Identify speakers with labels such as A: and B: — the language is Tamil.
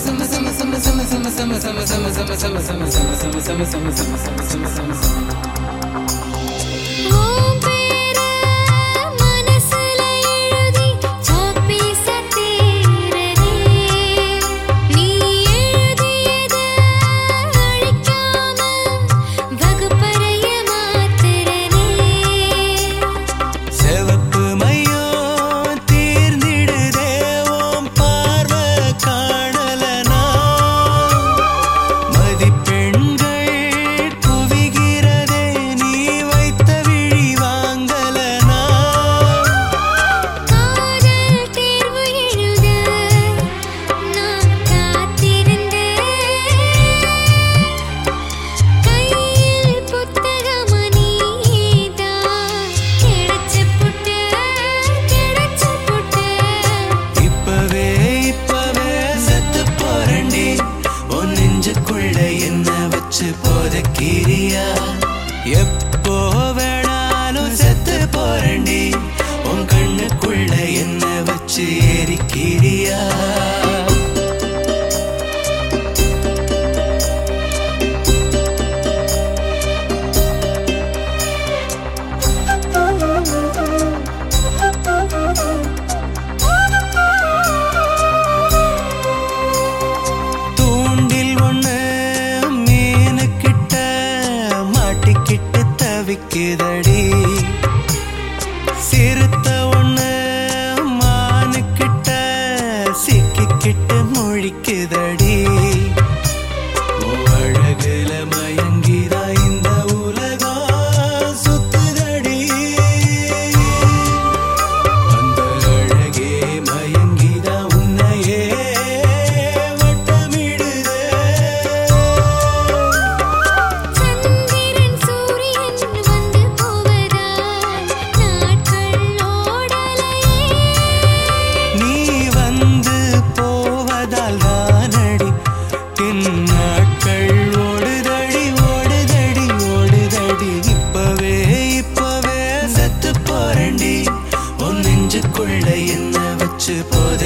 A: ஓம் பேர மனசுல எழுதி சாப்பீச தேரனே நீ எழுதியத அழிக்காம வகுப்பறைய மாத்துறனே
B: செவப்பு மையோ தீர்ந்திடுதே ஓம் பார்வை காணலனா மதிப்பெண்கள் குவிகிறதே நீ வைத்த விழி வாங்கலனா
A: காதல் தேர்வு எழுத நான் காத்திருந்தேன் கையில் புத்தகம் நீதான் கிடைச்சு புட்ட கிடைச்சு புட்ட
B: இப்பவே இப்பவே செத்து போறண்டி உன் நெஞ்சுக்குள்ள என்ன வச்சு போதக்கிறியா எப்போ வேணாலும் செத்து போறண்டி உன் கண்ணுக்குள்ள என்ன வச்சு எரிக்கிறியா தூண்டில் ஒண்ணு மீனுக்கிட்ட மாட்டிக்கிட்டு தவிக்குதடி சிறுத்த ஒண்ணு மானுக்கிட்ட சிக்கிக்கிட்டு முழிக்குதடி உன் அழகுல மயங்கிதா இந்த உலகம் சுத்துதடி அந்த அழகே மயங்கிதா உன்னையே வட்டமிடுதே
A: சந்திரன் சூரியன் வந்து போவதால் நாட்கள் ஓடலையே
B: நீ வந்து போவதால் தானடி என் நாட்கள் ஓடுதடி ஓடுதடி ஓடுதடி இப்பவே இப்பவே செத்து போறண்டி உன் நெஞ்சுக்குள்ள என்ன வச்சு போத